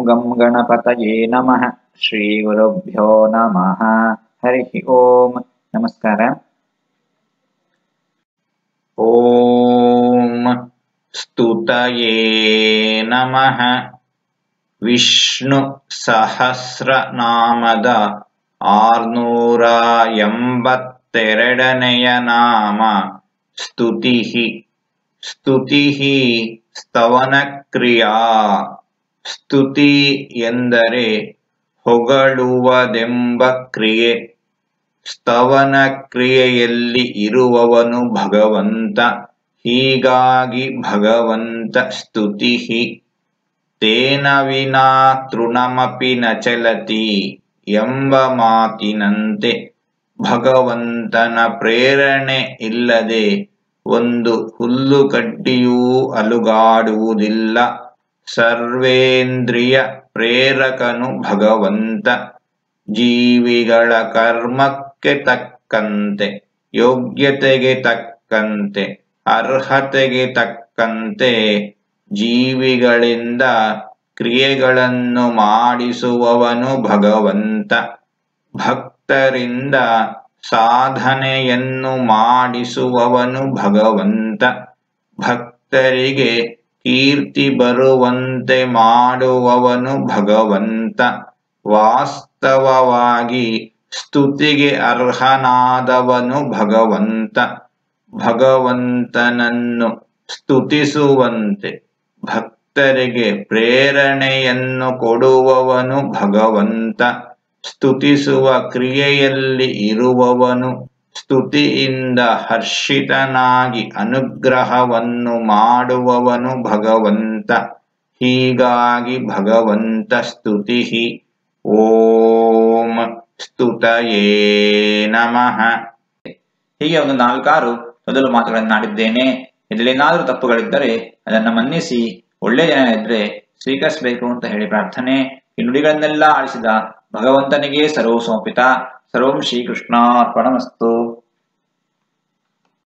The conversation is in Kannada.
ಗಂ ಗಣಪತಯೇ ನಮಃ ಶ್ರೀ ಗುರುಭ್ಯೋ ನಮಃ ಹರಿ ಓಂ ನಮಸ್ಕಾರ ಓಂ ಸ್ತುತಯೇ ನಮಃ ವಿಷ್ಣು ಸಹಸ್ರನಾಮದ ಆರ್ನೂರ ಎಂಬತ್ತೆರಡನೆಯ ನಾಮ ಸ್ತುತಿ ಸ್ತುತಿ ಸ್ತವನಕ್ರಿಯಾ ಸ್ತುತಿ ಎಂದರೆ ಹೊಗಳುವುದೆಂಬ ಕ್ರಿಯೆ ಸ್ತವನ ಕ್ರಿಯೆಯಲ್ಲಿ ಇರುವವನು ಭಗವಂತ ಹೀಗಾಗಿ ಭಗವಂತ ಸ್ತುತಿ ತೇನ ವಿನಾ ತೃಣಮಪಿ ನ ಚಲತಿ ಎಂಬ ಮಾತಿನಂತೆ ಭಗವಂತನ ಪ್ರೇರಣೆ ಇಲ್ಲದೆ ಒಂದು ಹುಲ್ಲುಗಡ್ಡಿಯೂ ಅಲುಗಾಡುವುದಿಲ್ಲ ಸರ್ವೇಂದ್ರಿಯ ಪ್ರೇರಕನು ಭಗವಂತ ಜೀವಿಗಳ ಕರ್ಮಕ್ಕೆ ತಕ್ಕಂತೆ ಯೋಗ್ಯತೆಗೆ ತಕ್ಕಂತೆ ಅರ್ಹತೆಗೆ ತಕ್ಕಂತೆ ಜೀವಿಗಳಿಂದ ಕ್ರಿಯೆಗಳನ್ನು ಮಾಡಿಸುವವನು ಭಗವಂತ ಭಕ್ತರಿಂದ ಸಾಧನೆಯನ್ನು ಮಾಡಿಸುವವನು ಭಗವಂತ ಭಕ್ತರಿಗೆ ಕೀರ್ತಿ ಬರುವಂತೆ ಮಾಡುವವನು ಭಗವಂತ ವಾಸ್ತವವಾಗಿ ಸ್ತುತಿಗೆ ಅರ್ಹನಾದವನು ಭಗವಂತ ಭಗವಂತನನ್ನು ಸ್ತುತಿಸುವಂತೆ ಭಕ್ತರಿಗೆ ಪ್ರೇರಣೆಯನ್ನು ಕೊಡುವವನು ಭಗವಂತ ಸ್ತುತಿಸುವ ಕ್ರಿಯೆಯಲ್ಲಿ ಇರುವವನು ಸ್ತುತಿಯಿಂದ ಹರ್ಷಿತನಾಗಿ ಅನುಗ್ರಹವನ್ನು ಮಾಡುವವನು ಭಗವಂತ ಹೀಗಾಗಿ ಭಗವಂತ ಸ್ತುತಿ ಓಂ ಸ್ತುತಯೇ ನಮಃ ಹೀಗೆ ಒಂದು ನಾಲ್ಕಾರು ಮೊದಲು ಮಾತುಗಳನ್ನಾಡಿದ್ದೇನೆ ಇದರಲ್ಲೇನಾದರೂ ತಪ್ಪುಗಳಿದ್ದರೆ ಅದನ್ನ ಮನ್ನಿಸಿ ಒಳ್ಳೆಯ ಜನ ಇದ್ರೆ ಸ್ವೀಕರಿಸಬೇಕು ಅಂತ ಹೇಳಿ ಪ್ರಾರ್ಥನೆ ಈ ನುಡಿಗಳನ್ನೆಲ್ಲ ಆಳಿಸಿದ ಭಗವಂತನಿಗೆ ಸರ್ವ ಸಮರ್ಪಿತ ಸರ್ವಂ ಶ್ರೀಕೃಷ್ಣಾರ್ಪಣಮಸ್ತು